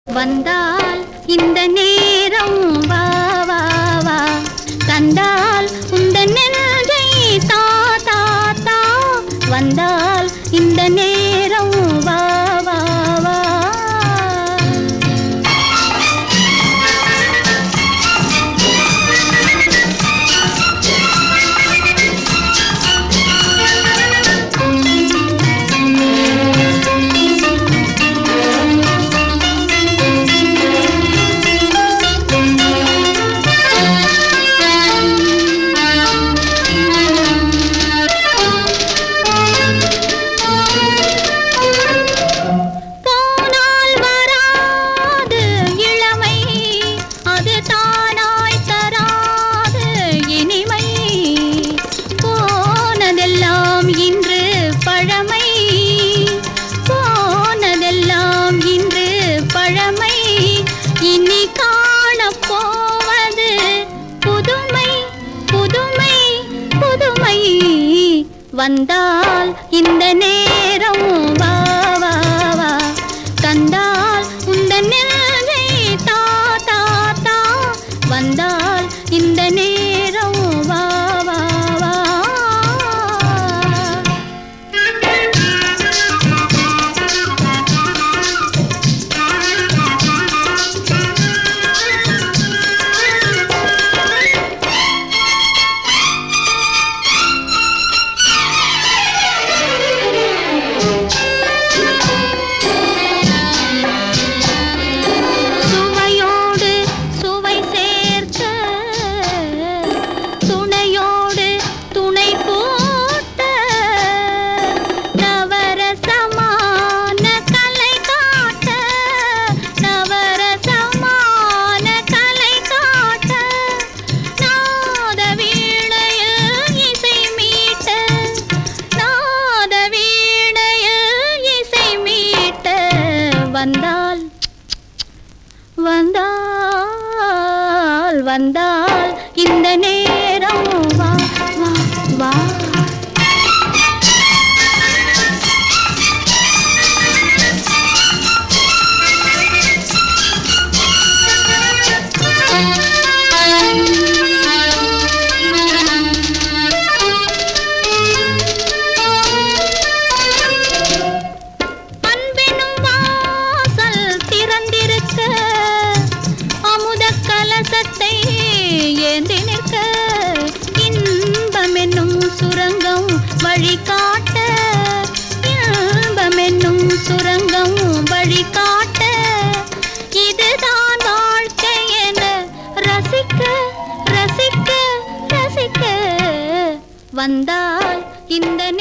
வந்தால் இந்த நேரம் வா வா வா கண்டால் உந்த நெஞ்சை தா தா தா வந்தால் இந்த நேரம் வா வா வா போனால் வராது இளமை அது தானாய் தராது இனிமை போனதெல்லாம் இன்று பழமை போனதெல்லாம் இன்று பழமை இனி காணப் போவது புதுமை புதுமை புதுமை வந்தால் இந்த நேரம் வா வா வா கண்டால் உந்த நெஞ்சை தா தா தா வந்தால் இந்த நேரம் வா வா வா சுவையோடு சுவை சேர்க்க துணையோடு துணை போட்ட நவரசமான கலை காட்ட நவரசமான கலை காட்ட நாத வீணையில் இசை மீட்ட நாத வீணையில் இசை மீட்ட வந்தால் வந்தால் வந்தால் இந்த நேரம் வா வா வா அன்பெனும் வாசல் திறந்திருக்க அமுத கலசத்தை ஏந்தி நிற்க இன்பம் என்னும் சுரங்கம் வழிகாட்ட இன்பம் என்னும் சுரங்கம் வழிகாட்ட இதுதான் வாழ்க்கை என ரசிக்க ரசிக்க ரசிக்க வந்தால் இந்த